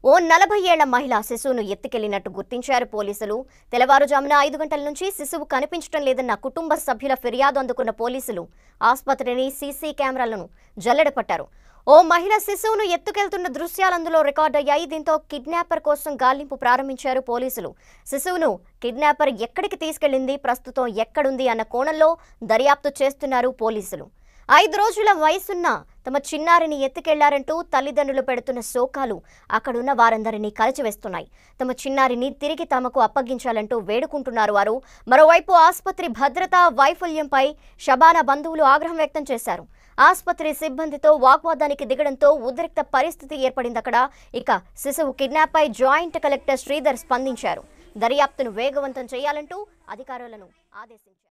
ఓ నలభై ఏళ్ల మహిళ శిశువును ఎత్తుకెళ్లినట్టు గుర్తించారు పోలీసులు తెల్లవారుజామున ఐదు గంటల నుంచి శిశువు కనిపించడం లేదన్న కుటుంబ సభ్యుల ఫిర్యాదు అందుకున్న పోలీసులు ఆసుపత్రిని సీసీ కెమెరాలను జల్లెడపట్టారు ఓ మహిళ శిశువును ఎత్తుకెళ్తున్న దృశ్యాలందులో రికార్డయ్యాయి దీంతో కిడ్నాపర్ కోసం గాలింపు ప్రారంభించారు పోలీసులు శిశువును కిడ్నాపర్ ఎక్కడికి తీసుకెళ్లింది ప్రస్తుతం ఎక్కడుంది అన్న కోణంలో దర్యాప్తు చేస్తున్నారు పోలీసులు ఐదు రోజుల వయసున్న తమ చిన్నారిని ఎత్తుకెళ్లారంటూ తల్లిదండ్రులు పెడుతున్న శోకాలు అక్కడున్న వారందరినీ కలిచివేస్తున్నాయి తమ చిన్నారిని తిరిగి తమకు అప్పగించాలంటూ వేడుకుంటున్నారు వారు మరోవైపు ఆసుపత్రి భద్రతా వైఫల్యంపై షబానా బంధువులు ఆగ్రహం వ్యక్తం చేశారు ఆసుపత్రి సిబ్బందితో వాగ్వాదానికి దిగడంతో ఉద్రిక్త పరిస్థితి ఏర్పడింది అక్కడ ఇక శిశువు కిడ్నాప్ పై జాయింట్ కలెక్టర్ శ్రీధర్ స్పందించారు దర్యాప్తును వేగవంతం చేయాలంటూ అధికారులను ఆదేశించారు